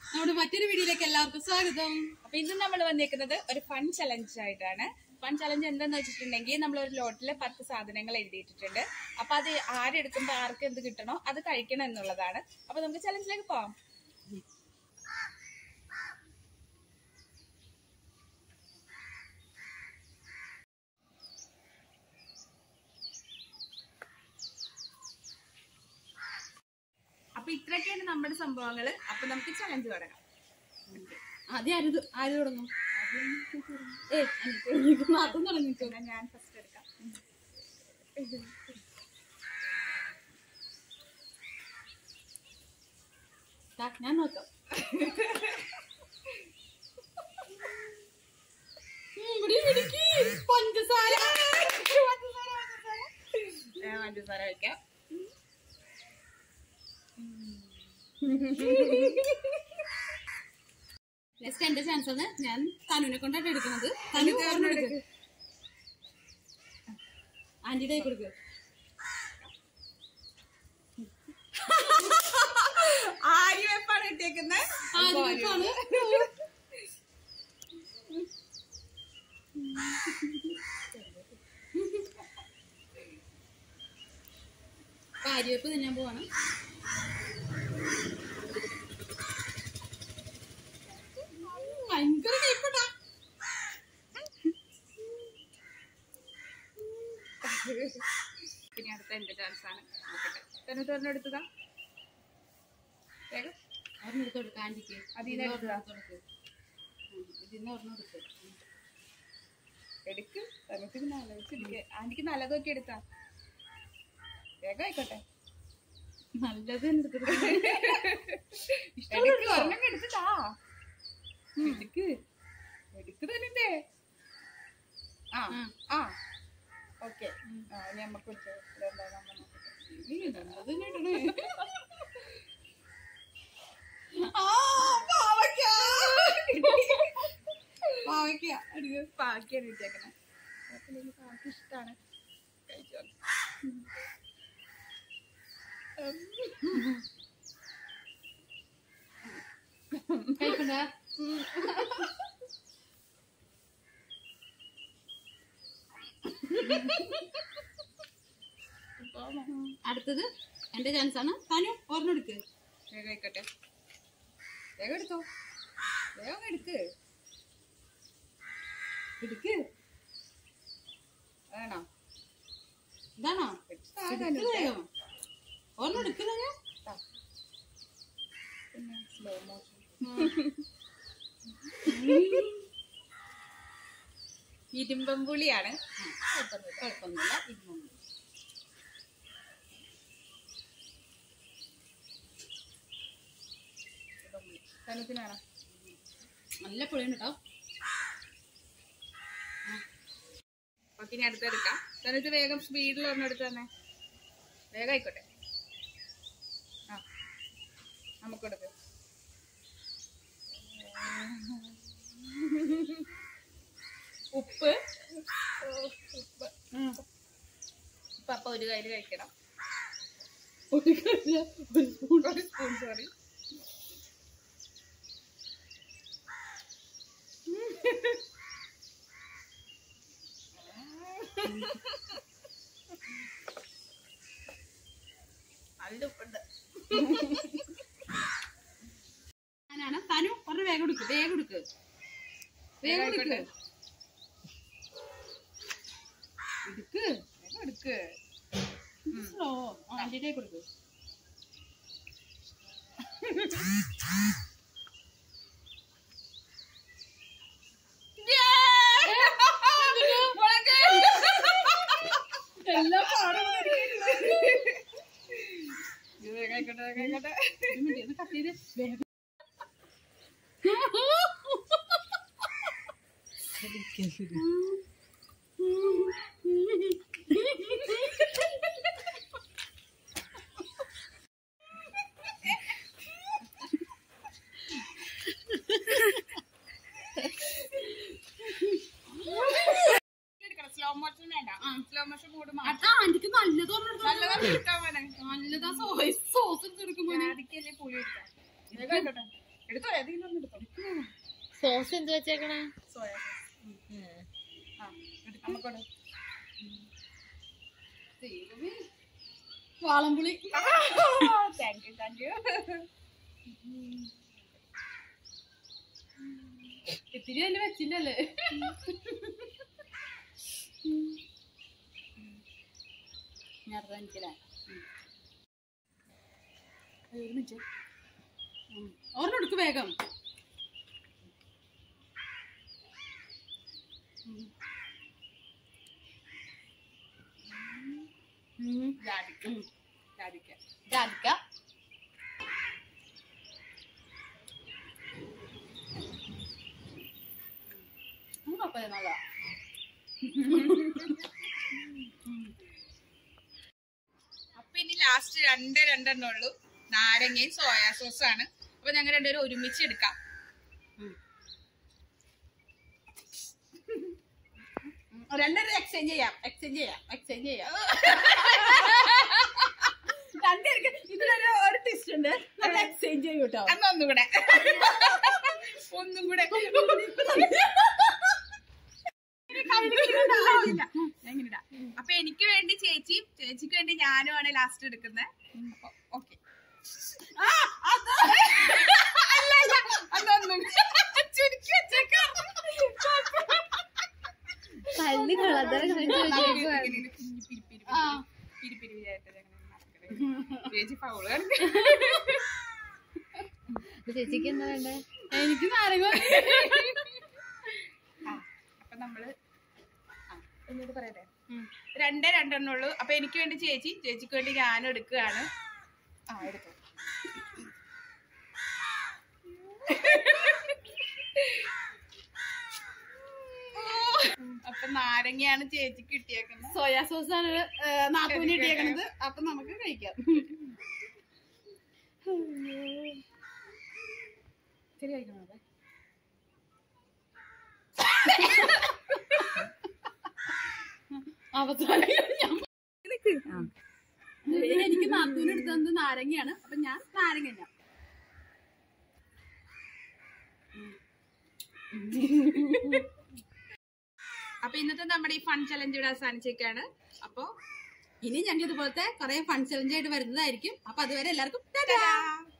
നമ്മുടെ മറ്റൊരു വീഡിയോയിലേക്ക് എല്ലാവർക്കും സ്വാഗതം അപ്പൊ ഇന്ന് നമ്മൾ വന്നേക്കുന്നത് ഒരു ഫൺ ചലഞ്ച് ആയിട്ടാണ് ഫൺ ചലഞ്ച് എന്താന്ന് വെച്ചിട്ടുണ്ടെങ്കിൽ നമ്മൾ ഒരു ലോട്ടില് പത്ത് സാധനങ്ങൾ എഴുതിയിട്ടുണ്ട് അപ്പൊ അത് ആരെടുക്കുമ്പോ ആർക്ക് എന്ത് കിട്ടണോ അത് കഴിക്കണം എന്നുള്ളതാണ് അപ്പൊ നമുക്ക് ചലഞ്ചിലേക്ക് പോവാം അപ്പൊ ഇത്രയൊക്കെയാണ് നമ്മുടെ സംഭവങ്ങള് അപ്പൊ നമുക്ക് ചലഞ്ച് തുടങ്ങാം ആദ്യം ആര് ഇത്- ആര് തുടങ്ങും ഏ എനിക്ക് മാത്രം തുടങ്ങിക്കോ എന്നാ ഞാൻ ഫസ്റ്റ് എടുക്കാം ദാ, ഞാൻ നോക്കാം ഉം, ഇവിടെ പിടിക്ക്. പഞ്ചസാര ഞാൻ പഞ്ചസാര വെക്കാം നെക്സ്റ്റ് എന്റെ ചാൻസ് ആണ് ഞാൻ തനുവിനെ കൊണ്ടാണ് എടുക്കുന്നത് തനു ഓർമ്മ എടുക്ക് ആന്റിയുടെ കൈ കൊടുക്കുക ആര് വെപ്പാണ് ഇട്ടേക്കുന്നത് ആദ്യമാണ് കാര്യവെപ്പ് തിന്നാൻ പോവാണ് ഭയങ്കര കൈപ്പട്ടാ പിന്നെ അടുത്ത എന്റെ ചാൻസ് ആണ് നോക്കട്ടെ തന്നെ തെരഞ്ഞെടുത്തതാ വേഗം ഒരെണ്ണം എടുത്ത് കൊടുക്ക ആന്റിക്ക് അതിന്ന് ഇതിന്ന് എടുത്തതാ? ഒരെണ്ണം എടുത്ത് കൊടുക്ക്. ഉം, ഇതിന്ന് ഒരെണ്ണം എടുത്ത് ഉം. എടുക്ക് തനിക്ക് നല്ലത് ആന്റിക്ക് നല്ലതൊക്കെ എടുത്താ വേഗം ആയിക്കോട്ടെ നല്ലത് എടുത്ത് കൊടുക്ക്. എടുക്ക് ഒരെണ്ണം എടുത്തിട്ടാ എടുക്ക് എടുക്ക് തന്നെ ആ ഉം. ആ ഓക്കെ ആ ഇനി നമുക്ക് വിളിച്ചോ ഇതെന്താ നമ്മ നോക്കട്ടെ. ഈ നല്ലത് തന്നെ ഇടണേ. ആ, പാവയ്ക്ക. പാവയ്ക്ക. അടിയോ, പാവയ്ക്കാണ് കിട്ടിയേക്കണെ. കുഴപ്പമില്ല, പാവയ്ക്ക ഇഷ്ടാണ് കഴിച്ചോ കഴിക്കണ്ടാ? അടുത്തത് എന്റെ ചാൻസ് ആണ് താനു ഓർമ്മ എടുക്ക് വേഗം ആയിക്കോട്ടെ വേഗം എടുത്തോ വേഗം എടുക്ക് എടുക്ക് വേണോ ഇതാണോ എടുത്താ എടുക്ക് വേഗം. ഓർമ്മ എടുക്കുന്ന പിന്നെ സ്ലോ മോഷൻ ഇരുമ്പം പുളിയാണ് കുഴപ്പമൊന്നുമില്ല ഇരുന്നോളൂ. തനുത്തിനാണോ നല്ല പുളിയുണ്ട് കേട്ടോ ഓക്കെ ഇനി അടുത്തെടുക്കാം തനുത്ത് വേഗം സ്പീഡിൽ ഒന്നും എടുത്ത് തന്നെ വേഗം ആയിക്കോട്ടെ ആ നമുക്കെടുക്ക് ഉപ്പ് ഉപ്പ് ഉപ്പ് അപ്പൊ ഒരു കയ്യിൽ കഴിക്കണം ഒരു കയ്യില് ഒരു സ്പൂൺ. ഒരു സ്പൂൺ സോറി നല്ല ഉപ്പുണ്ട് ഞാനാണ് തനു ഒരു വേഗം എടുക്ക് വേഗം എടുക്ക് വേഗം എടുക്ക് എടുക്ക് വേഗം എടുക്ക് സ്ലോ ആന്റിയുടെ കൊടുക്ക് എല്ലാം പാടും വേഗം ആയിക്കോട്ടെ വേഗം ആയിക്കോട്ടെ ഒരു മിനിറ്റ്, ഒന്ന് cut ചെയ്ത് വേഗം. സ്ലോ മോഷൻ വേണ്ട സ്ലോ മോഷൻ മൂട് അടുത്ത ആന്റിക്ക് നല്ലത് ഒരെണ്ണം എടുത്ത് നല്ലതാണ് എടുക്കാൻ വേണം നല്ലതാ സോസ് സോസ് എടുത്ത് കൊടുക്കുമ്പോ ആദ്യക്കല്ലേ പുളി എടുക്കാം വേഗം ആയിക്കോട്ടെ എടുത്തോ സോസ് എന്ത് വെച്ചേക്കണേ സോയ ആ നമുക്കോട് ദൈവമേ. വാളംപുളി താങ്ക് യു താങ്ക് യു ഇത്തിരി അതിൽ വെച്ചില്ലല്ലേ ഞാൻ എനിക്കല്ലേ ഒരു മിനിറ്റ് ഒരെണ്ണം എടുക്ക് വേഗം ഉം. ഉം. ജാതിക്ക ഉം. ജാതിക്ക ജാതിക്ക ഉം, കുഴപ്പമില്ല, നല്ലതാ. അപ്പൊ ഇനി ലാസ്റ്റ് രണ്ട് രണ്ടെണ്ണം ഉള്ളൂ നാരങ്ങയും സോയാ സോസും ആണ് അപ്പൊ ഞങ്ങൾ രണ്ടുപേരും ഒരുമിച്ച് എടുക്കാം ഉം, രണ്ടുപേരും എക്സ്ചേഞ്ച് ചെയ്യാം എക്സ്ചേഞ്ച് ചെയ്യാം എക്സ്ചേഞ്ച് ചെയ്യാം രണ്ടുപേർക്ക് ഇതിലൊരു ഒരു ടിസ്റ്റ് ഉണ്ട് അത് എക്സ്ചേഞ്ച് ചെയ്യും കേട്ടോ അന്ന് ഒന്നുകൂടെ ഒന്നും കൂടെ ഇല്ല, ഞാൻ ഇങ്ങനെ ഇടാം. അപ്പൊ എനിക്ക് വേണ്ടി ചേച്ചിയും ചേച്ചിക്ക് വേണ്ടി ഞാനുമാണ് ലാസ്റ്റ് എടുക്കുന്നത് അപ്പൊ ഓക്കെ അല്ല അല്ല അതൊന്നും ചുരുക്കി വെച്ചേക്കാം പള്ളി കളതറ ആ. ചേച്ചി ഫൗള് ചേച്ചിക്ക് എന്താ വേണ്ടേ എനിക്ക് നാരങ്ങ അപ്പൊ നമ്മള് ആ, എന്നോട് പറയട്ടെ രണ്ടേ രണ്ടെണ്ണേ ഉള്ളൂ അപ്പൊ എനിക്ക് വേണ്ടി ചേച്ചി ചേച്ചിക്ക് വേണ്ടി ഞാനും എടുക്കുകയാണ് ആ എടുത്തു അപ്പൊ നാരങ്ങയാണ് ചേച്ചിക്ക് കിട്ടിയേക്കുന്നത് സോയാ സോസ് ആണ് നാത്തൂന് ഇട്ടിയേക്കണത് അപ്പൊ നമുക്ക് കഴിക്കാം ശരി കഴിക്കണോ അതെ അവസാനം ഞാൻ- എനിക്ക് നാത്തൂന് എടുത്തത് നാരങ്ങയാണ് അപ്പൊ ഞാൻ നാരങ്ങ ഞാൻ അപ്പൊ ഇന്നത്തെ നമ്മുടെ ഈ ഫൺ ചലഞ്ച് ഇവിടെ അവസാനിച്ചേക്കാണ് അപ്പൊ ഇനി ഞങ്ങൾ ഇതുപോലത്തെ കുറെ ഫൺ ചലഞ്ച് ആയിട്ട് വരുന്നതായിരിക്കും അപ്പൊ അതുവരെ എല്ലാവർക്കും ta-da!